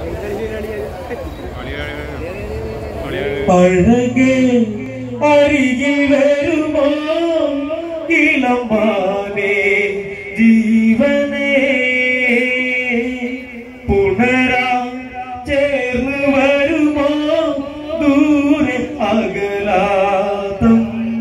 അഴകെ അരികിൽ വരുമോ ഇളമാനെ ജീവനെ പുണരാ ചേർന്ന് വരുമോ ദൂരെ അകലാതം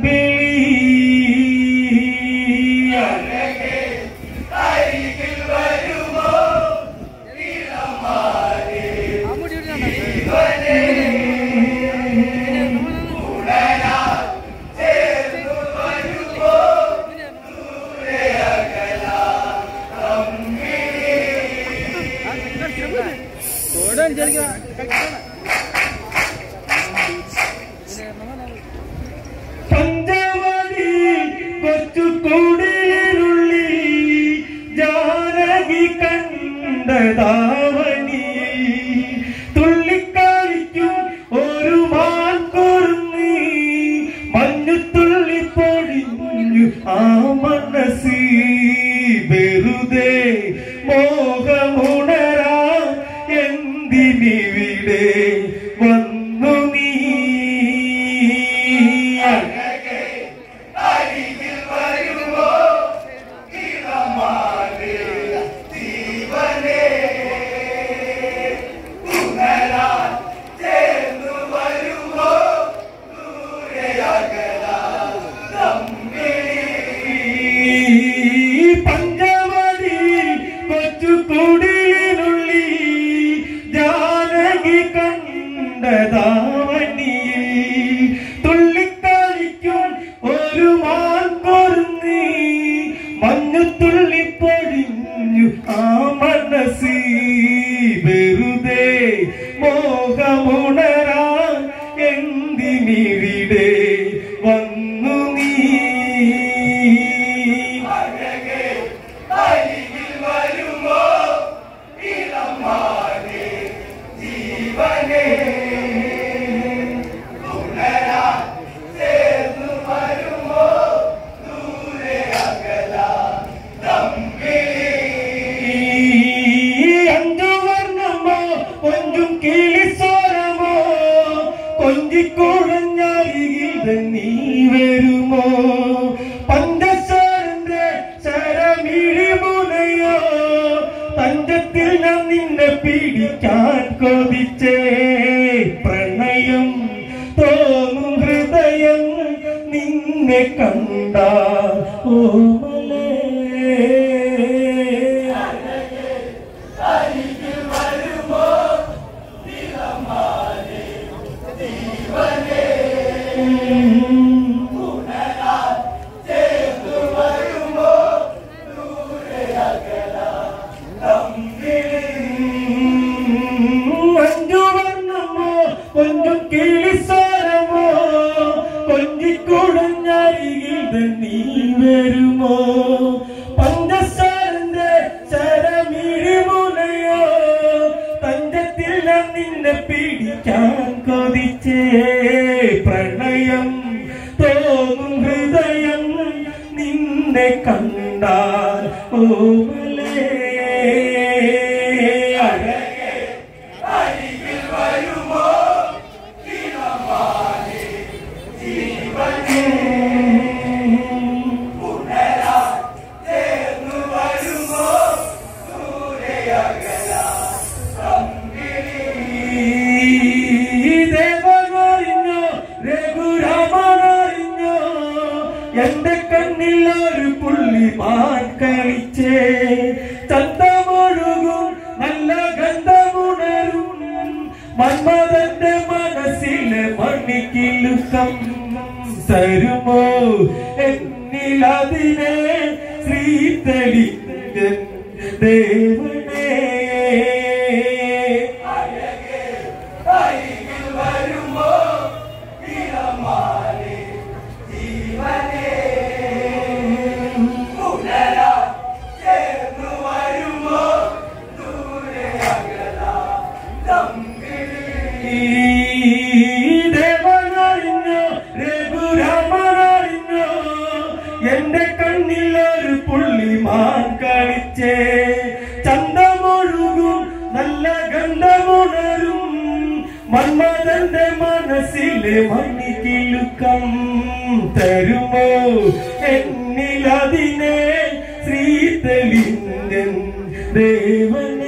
പഞ്ചവടി കൊച്ചു കുടിലിനുള്ളിൽ ജാനകി കണ്ടതാവണി തുള്ളിക്കളിക്കും ഒരു മാൻകുറുങ്ങി മഞ്ഞു തുള്ളി പൊഴിഞ്ഞു ആ മനസ്സി വെറുതെ മോഹമുണരാ എന്തിനിവിടെ വന്നു നീ ഈ പഞ്ചവടി കൊച്ചു കുടിലിനുള്ളിൽ ജാനകി കണ്ടതാവണിയിൽ തുള്ളിക്കളിക്കും ഒരു മാൻകൊരുങ്ങി മഞ്ഞു തുള്ളിപ്പൊഴിഞ്ഞു ആ മനസ്സി വെറുതെ മോഹമുണരാൻ എന്തിനിവിടെ വന്നു നീ ഈ അഞ്ചു വർണ്ണമോ കൊഞ്ചും കിളിസ്വരമോ കൊഞ്ചിക്കുഴഞ്ഞരികിൽ നീ വരുമോ പഞ്ചസാരന്റെ ശരമിഴിമുനയോ തഞ്ചത്തിൽ ഞാൻ നിന്നെ പിടിക്കാൻ കൊതിച്ചേ പ്രണയം തോന്നും ഹൃദയം നിന്നെ കണ്ട ഓമലേ മഞ്ജു വർണ്ണമോ കൊഞ്ചും കിളിസ്വരമോ കൊഞ്ചിക്കുടഞ്ഞരികിൽ നീ വരുമോ പഞ്ചസാരന്റെ ശരമിഴിമുനയോ തഞ്ചത്തിൽ ഞാൻ നിന്നെ പിടിക്കാൻ കൊതിച്ചേ പ്രണയം തോന്നും ഹൃദയം നിന്നെ കണ്ടാൽ ഓമലേ അഴകേ ഈ ദേവനറിഞ്ഞോ രഘുരാമനറിഞ്ഞോ എന്റെ കണ്ണിൽ ഒരു പുള്ളി മാൻ കളിച്ചേ ചന്തമൊഴുകും നല്ല ഗന്ധമുണരും മന്മഥന്റെ മനസ്സിലെ മണിക്കിലുക്കം തരുമോ എന്നിലതിനെ ശ്രീതളിങ്കൻ ദേവനേ ഈ ദേവനറിഞ്ഞോ രഘുരാമനറിഞ്ഞോ എന്റെ കണ്ണിൽ ഒരു പുള്ളിമാൻ കളിച്ചേ ചന്തമൊഴുകും നല്ല ഗന്ധമോ മന്മഥന്റെ മനസ്സിലെ മണ്ണിക്കിലുക്കം തരുമോ എന്നിലതിനെ ശ്രീതലിംഗൻ ദേവനേ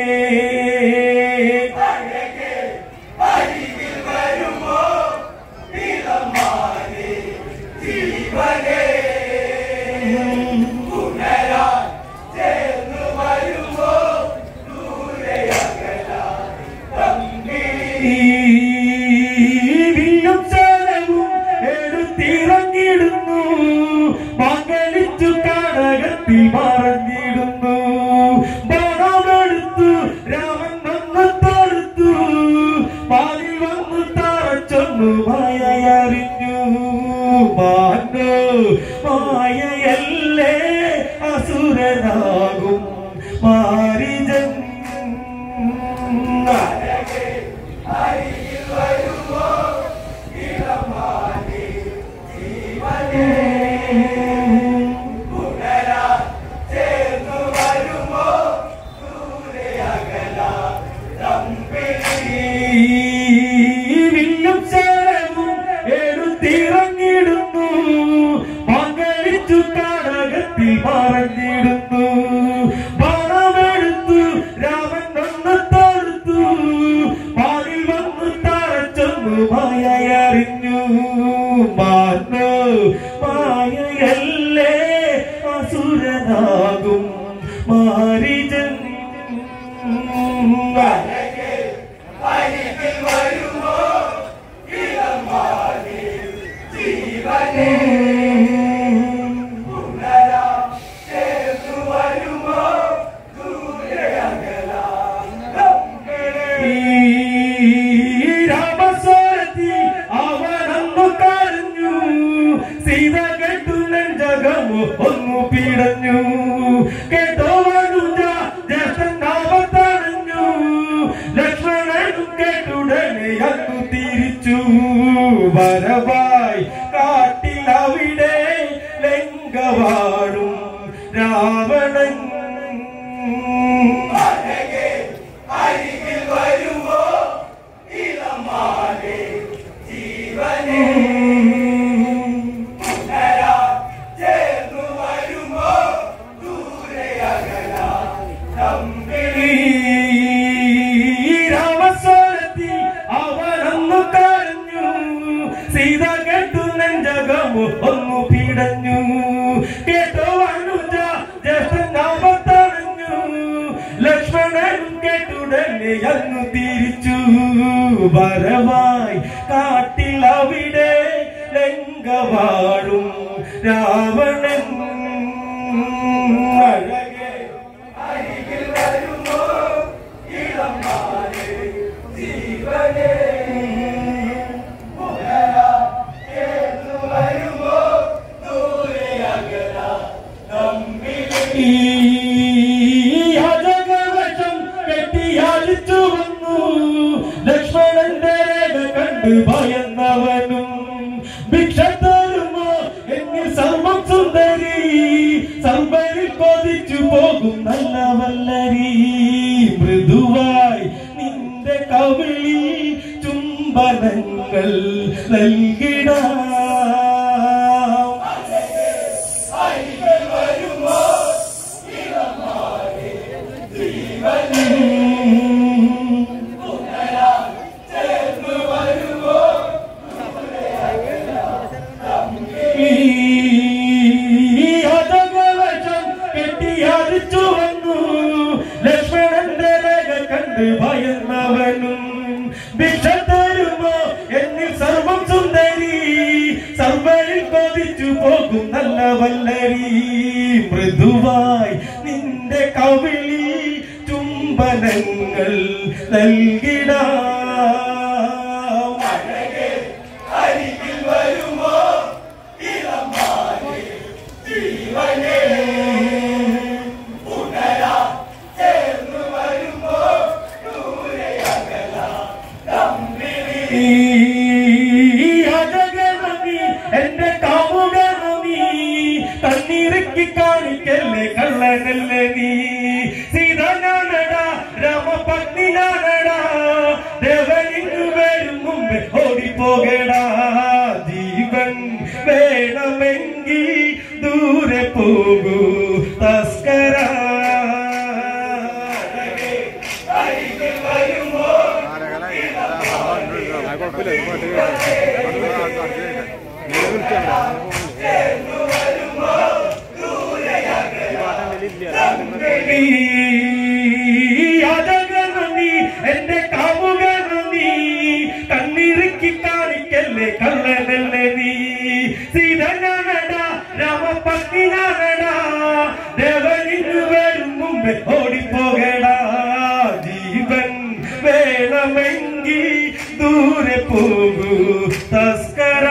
വില്ലും ചാരവും എടുത്തിറങ്ങിടുന്നു പങ്കളിച്ചു കടകത്തിൽ മറഞ്ഞിടുന്നു പണമെടുത്തു രാമൻ വന്ന് തടുത്തു പാലിൽ വന്ന് തറച്ചൊന്നു മായയറിഞ്ഞു മാനോ മായയല്ലേ അസുരനാകും മാരിജൻ വില്ലും ചാരവും എടുത്തിറങ്ങിടുന്നു പങ്കളിച്ചു കടകത്തിൽ പറഞ്ഞിടുന്നു പണമെടുത്തു രാമൻ വന്ന് തടുത്തു പാലിൽ വന്ന് തറച്ചൊന്നു മായയറിഞ്ഞു മാനോ മായയല്ലേ അസുരനാകും മാരിജൻ ഈ രാമസ്വരത്തിൽ അവനന്നു കരഞ്ഞു സീത കേട്ടു നെഞ്ചകമു ഒന്നു പിടഞ്ഞു കേട്ടോ വനുജ ജ്യേഷ്ഠൻ ആപത്തണഞ്ഞു ലക്ഷ്മണനും കേട്ടുടനെ അന്നു തിരിച്ചു വരവായി കാട്ടിൽ അവിടെ ലങ്കവാടും രാവണൻ ഈ രാമസ്വരത്തിൽ അവനൊന്നു കരഞ്ഞു സീത കേട്ടു നെഞ്ചകമു ഒന്നു പിടഞ്ഞു കേട്ടോ അനുജ ജ്യേഷ്ഠൻ ആപത്തണഞ്ഞു ലക്ഷ്മണനും കേട്ടുടനെ അന്നു തിരിച്ചു വരവായി കാട്ടിൽ അവിടെ ലങ്കവാടും രാവണൻ അഴകേ ഈ അജഗവശം കെട്ടിയാലിച്ചു വന്നു ലക്ഷ്മണന്റെ രേഖ കണ്ട് ഭയന്നവനും ഭിക്ഷ തരുമോ എന്നിൽ സർവം സുന്ദരി സർവരിൽ കൊതിച്ചു പോകും നല്ല വല്ലരി മൃദുവായി നിന്റെ കവിളിൽ ചുംബനങ്ങൾ നൽകിടാം ഈ അധകവശം കെട്ടിയാടിച്ചു വന്നു ലക്ഷ്മണന്റെ രേഖ കണ്ട് ഭയന്നവനും ഭിക്ഷ തരുമോ എന്നിൽ സർവം സുന്ദരി സർവരിൽ കൊതിച്ചു പോകും നല്ല വല്ലരി മൃദുവായി നിന്റെ കവിളിൽ ചുംബനങ്ങൾ നൽകിടാം ഈ അജഗണമി എന്റെ കാമുകണമി കണ്ണീരക്കി കാണിക്കല്ലേ കള്ളനല്ലേ നീ സീത ഞാനടാ രാമപത്നി ഞാനടാ ദേവനിങ്ങു ഓടിപ്പോകടാ ജീവൻ വേണമെങ്കിൽ ദൂരെ പോകൂ തസ്കര നീ എന്റെ കാമുക നീ കണ്ണിറുക്കി കാണിക്കല്ലേ കള്ളനല്ലേ നീ സീതനാണടാ രാമപത്നിനാണടാ ദേവനിന്ന് വരും മുമ്പേ ഓടിപ്പോകടാ ജീവൻ വേണമെങ്കിൽ ദൂരെ പോകൂ തസ്കര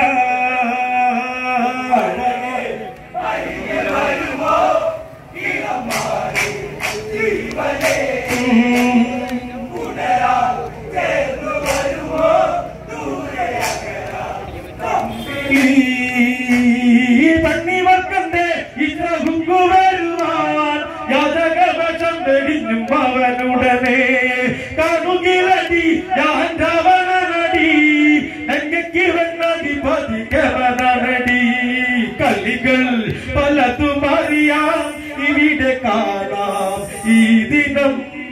ഈ പന്നിവർക്കന്റെ ഇത്ര ഹുങ്കു വരുവാൻ യാചകവശം വെടിഞ്ഞും അവനുടനെ കാണുകിലടി ഞാൻ രാവണനടി ലങ്കയ്ക്ക് വന്നധിപതി കവനടി കളികൾ പലതും അറിയാം ഇവിടെ കാണാം ഈ ദിനം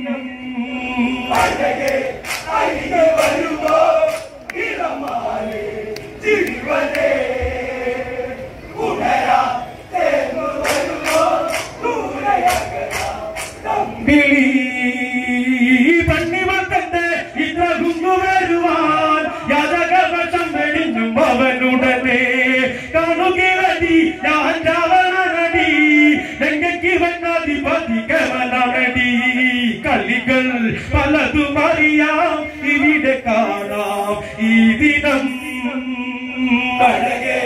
വിളി പന്നിവർക്കന്റെ ഇത്ര കുങ്ങു വരുവാൻ യാതകവശം വെടിഞ്ഞും അവനുടനെ കാണുകിലടി ഞാൻ രാവണനടി ലങ്കയ്ക്ക് വന്നാധിപതി കവനടി കളികൾ പലതും അറിയാം ഇവിടെ കാണാം ഈ ദിനം അഴകേ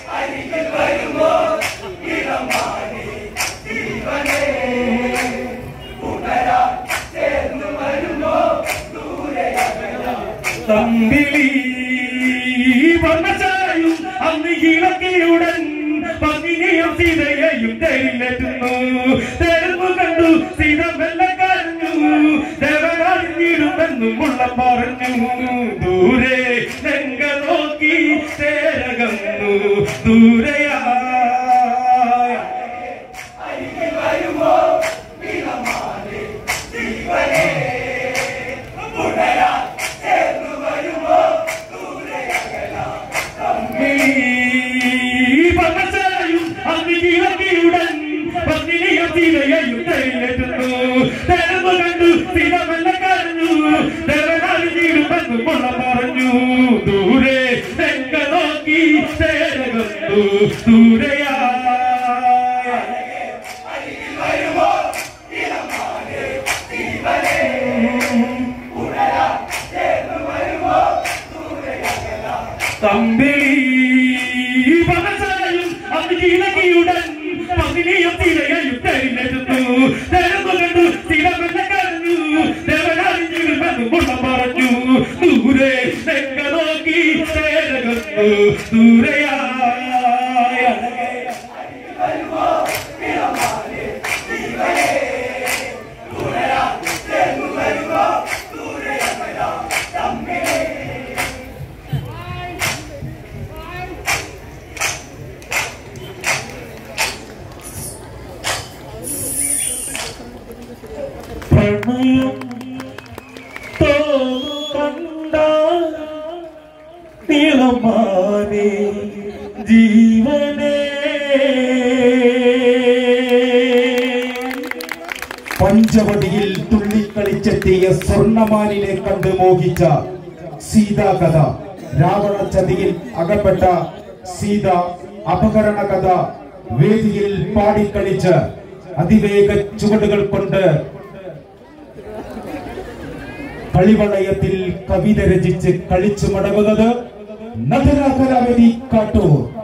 തമ്പിളി വർണ്ണശാലയും അന്ന് ഇളക്കിയുടൻ പന്നിനെയും സീതയെയും തേരിലെത്തുന്നു തേർന്നു കണ്ടു സീത മെല്ലെ കരഞ്ഞു ദേവനറിഞ്ഞിടുമെന്നും ഉള്ള പറഞ്ഞു ദൂരെ ലങ്ക നോക്കി തേരകന്നു ദൂരയാ പകർച്ചയും അന്തിയിളക്കിയുടൻ പന്നിനെയും സീതയെയും തേരിലെത്തുന്നു തേർന്നു കണ്ടു സീത മെല്ലെ കരഞ്ഞു ദേവനറിഞ്ഞിടുമെന്നും ഉള്ള പറഞ്ഞു ദൂരെ ലങ്ക നോക്കി തേരകന്നു ദൂരയാ തമ്പിളി പകർച്ചയും അന്തിയിളക്കിയുടൻ പന്നിനെയും സീതയെയും തേരിലെത്തുന്നു തേർന്നു കണ്ടു സീത മെല്ലെ കരഞ്ഞു ദേവനറിഞ്ഞിടുമെന്നും ഉള്ള പറഞ്ഞു ദൂരെ ലങ്ക നോക്കി തേരകന്നു ദൂരയാ പ്രണയം തോന്നുകണ്ട നീളമാനേ ജീവനേ പഞ്ചവടിയിൽ തുള്ളിക്കളിച്ചെത്തിയ സ്വർണമാനിനെ കണ്ട് മോഹിച്ച സീതാകഥ രാവണ ചതിയിൽ അകപ്പെട്ട സീത അപകരണ കഥ വേദിയിൽ പാടിക്കളിച്ച് അതിവേഗ ചുവടുകൾ കൊണ്ട് കളിവളയത്തിൽ കവിത രചിച്ച് കളിച്ചു മടങ്ങുന്നത് നഗര കലാവേദി കാട്ടൂർ